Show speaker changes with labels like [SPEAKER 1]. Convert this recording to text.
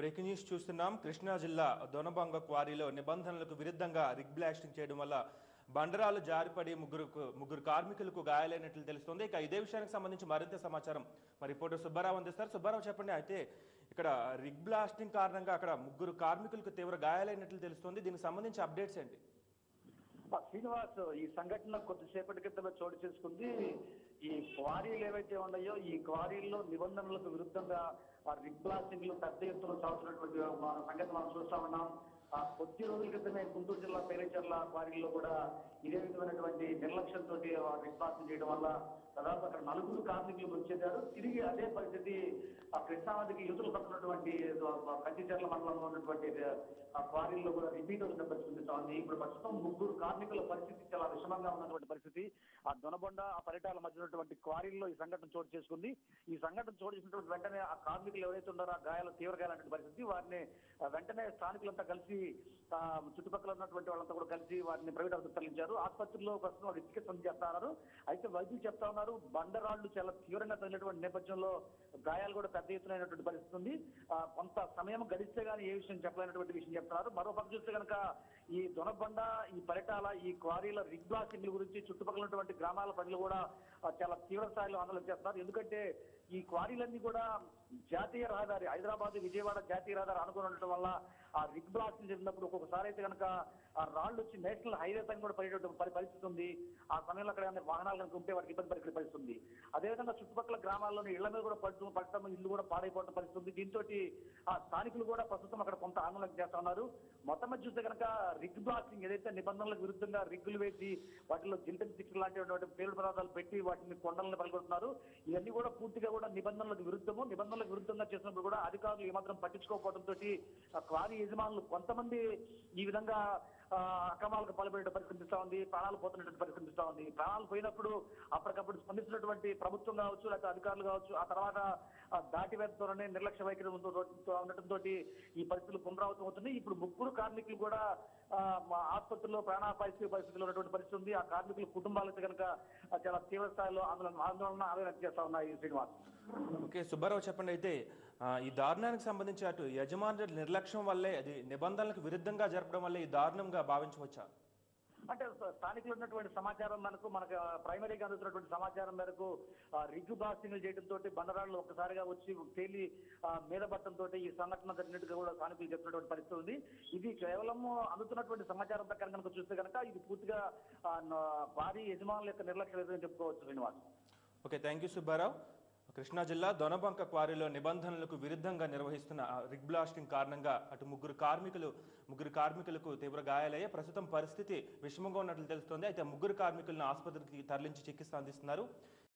[SPEAKER 1] breaking news చూస్తున్నాం కృష్ణా జిల్లా దొనబంగ క్వారీలో నిబంధనలకు విరుద్ధంగా రిగ్ బ్లాస్టింగ్ చేయడం వల్ల బండరాలు జారిపడి ముగ్గురు ముగ్గురు కార్మికులకు గాయాలైనట్లు తెలుస్తోంది ఇక ఇదే విషయానికి సంబంధించి మరింత సమాచారం మా రిపోర్టర్ సుబ్బారావు అందిస్తారు సుబ్బారావు చెప్పండి అయితే ఇక్కడ రిగ్ బ్లాస్టింగ్ కారణంగా అక్కడ ముగ్గురు కార్మికులకు తీవ్ర గాయాలైనట్లు తెలుస్తోంది దీనికి సంబంధించి అప్డేట్స్ ఏంటి
[SPEAKER 2] ఆ శ్రీనివాస్ ఈ సంఘటన కొద్దిసేపటి క్రితమే చోటు చేసుకుంది ఈ క్వారీలు ఏవైతే ఉన్నాయో ఈ క్వారీల్లో నిబంధనలకు విరుద్ధంగా ఆ రిగ్ బ్లాస్టింగ్లు పెద్ద ఎత్తున సాగుతున్నటువంటి మన సంగతి మనం చూస్తా ఉన్నాం ఆ కొద్ది రోజుల క్రితమే గుంటూరు జిల్లా పేరేచర్ల క్వారీల్లో కూడా ఇదే విధమైనటువంటి నిర్లక్ష్యంతో రిగ్ బ్లాస్టింగ్ చేయడం వల్ల దాదాపు అక్కడ నలుగురు కార్మికులు వచ్చేశారు తిరిగి అదే పరిస్థితి ఆ కృష్ణానదికి యువతలు పడుతున్నటువంటి కంచిచర్ల మండలంలో ఉన్నటువంటి ఆ క్వారీల్లో కూడా రిపీట్ అవుతున్న పరిస్థితి కనిపిస్తోంది ఇప్పుడు ప్రస్తుతం ముగ్గురు కార్మికుల పరిస్థితి చాలా విషమంగా ఉన్నటువంటి పరిస్థితి ఆ దొనబొండ ఆ పరిటాల మధ్య ఉన్నటువంటి క్వారీల్లో ఈ సంఘటన చోటు చేసుకుంది ఈ సంఘటన చోటు చేసినటువంటి వెంటనే ఆ కార్మికులు ఎవరైతే ఉన్నారో ఆ గాయాలు తీవ్ర గాయాలన్నటువంటి పరిస్థితి వారిని ఆ, వెంటనే స్థానికులంతా కలిసి ఆ, చుట్టుపక్కల ఉన్నటువంటి వాళ్ళంతా కూడా కలిసి వారిని ప్రైవేట్ ఆసుపత్రి తరలించారు ఆసుపత్రిలో ప్రస్తుతం వారు చికిత్స చేస్తా ఉన్నారు అయితే వైద్యులు చెప్తా ఉన్నారు బండరాళ్లు చాలా తీవ్రంగా తగిలినటువంటి నేపథ్యంలో గాయాలు కూడా పెద్ద ఎత్తున అయినటువంటి పరిస్థితి ఉంది ఆ, కొంత సమయం గడిస్తే గానీ ఏ విషయం చెప్పలేనటువంటి విషయం చెప్తున్నారు మరో పక్క చూస్తే కనుక ఈ దొనబండ ఈ పరిటాల ఈ క్వారీల రిగ్ బ్లాస్టింగ్ల గురించి చుట్టుపక్కల ఉన్నటువంటి గ్రామాల ప్రజలు కూడా ఆ, చాలా తీవ్ర స్థాయిలో ఆందోళన చేస్తున్నారు ఎందుకంటే ఈ క్వారీలన్నీ కూడా జాతీయ రహదారి హైదరాబాద్ విజయవాడ జాతీయ రహదారి అనుకుని ఉండటం వల్ల ఆ రిగ్ బ్లాస్టింగ్ జరిగినప్పుడు ఒక్కొక్కసారి అయితే కనుక ఆ రాళ్ళు వచ్చి నేషనల్ హైవే పైన కూడా పడేటువంటి పరి- పరిస్థితి ఉంది ఆ సమయంలో అక్కడ ఏమైనా వాహనాలు కనుక ఉంటే వాటికి ఇబ్బంది పరిస్థితి పరిస్థితి ఉంది అదేవిధంగా చుట్టుపక్కల గ్రామాల్లోని ఇళ్ల మీద కూడా పడుతూ పడటం ఇల్లు కూడా పాడైపోవడం పరిస్థితి ఉంది దీంతో ఆ స్థానికులు కూడా ప్రస్తుతం అక్కడ కొంత ఆందోళన చేస్తా ఉన్నారు మొత్తం మీద చూస్తే కనుక రిగ్ బ్లాస్టింగ్ ఏదైతే నిబంధనలకు విరుద్ధంగా రిగ్గులు వేసి వాటిలో జిల్టన్ సిక్స్ లాంటి పేలుడు పదార్థాలు పెట్టి వాటిని కొండలను పలుకొడుతున్నారు ఇవన్నీ కూడా పూర్తిగా కూడా నిబంధనలకు విరుద్ధము నిబంధనలకు విరుద్ధంగా చేసినప్పుడు కూడా అధికారులు ఏమాత్రం పట్టించుకోకపోవడంతో క్వారీ యజమానులు కొంతమంది ఈ విధంగా ఆ, అక్రమాలకు పాల్పడే పరిస్థితి కనిపిస్తా ఉంది ప్రాణాలు పోతున్నటువంటి పరిస్థితి కనిపిస్తా ఉంది ప్రాణాలు పోయినప్పుడు అప్పటికప్పుడు స్పందిస్తున్నటువంటి ప్రభుత్వం కావచ్చు లేకపోతే అధికారులు కావచ్చు ఆ తర్వాత ఆ దాటి వేతతోనే నిర్లక్ష్య వైఖరి ఉందో- ఉండటంతో ఈ పరిస్థితులు పునరావృతం అవుతున్నాయి ఇప్పుడు ముగ్గురు కార్మికులు కూడా ఆ, మా ఆసుపత్రిలో ప్రాణాపాయ పరిస్థితిలో ఉన్నటువంటి పరిస్థితి ఉంది ఆ కార్మికుల కుటుంబాలైతే కనుక ఆ, చాలా తీవ్ర స్థాయిలో ఆందోళన ఆందోళన ఆవేదన చేస్తా ఉన్నాయి శ్రీనివాస్
[SPEAKER 1] ఓకే సుబ్బారావు చెప్పండి అయితే ఆ, ఈ దారుణానికి సంబంధించి అటు యజమానుల నిర్లక్ష్యం వల్లే అది నిబంధనలకు విరుద్ధంగా జరపడం వల్లే ఈ దారుణంగా భావించవచ్చా
[SPEAKER 2] అంటే స- స్థానికులు ఉన్నటువంటి సమాచారం మనకు మనకు ఆ, ప్రైమరీగా అందుతున్నటువంటి సమాచారం మేరకు ఆ, రిగ్గు బ్లాస్టింగ్లు చేయడంతో బండరాళ్ళు ఒక్కసారిగా వచ్చి తేలి ఆ, మీద పట్టడంతో ఈ సంఘటన జరిగినట్టుగా కూడా స్థానికులు చెప్తున్నటువంటి పరిస్థితి ఉంది ఇది కేవలం అందుతున్నటువంటి సమాచారం ప్రకారం కనుక చూస్తే కనుక ఇది పూర్తిగా ఆ, న- భారీ యజమానుల యొక్క నిర్లక్ష్యం లేదని చెప్పుకోవచ్చు Srinivas
[SPEAKER 1] okay thank you Subbarao Krishna జిల్లా దొనబంక క్వారీలో నిబంధనలకు విరుద్ధంగా నిర్వహిస్తున్న ఆ రిగ్ బ్లాస్టింగ్ కారణంగా అటు ముగ్గురు కార్మికులు ముగ్గురు కార్మికులకు తీవ్ర గాయాలయ్యాయి ప్రస్తుతం పరిస్థితి విషమంగా ఉన్నట్లు తెలుస్తోంది అయితే ముగ్గురు కార్మికులను ఆసుపత్రికి తరలించి చికిత్స అందిస్తున్నారు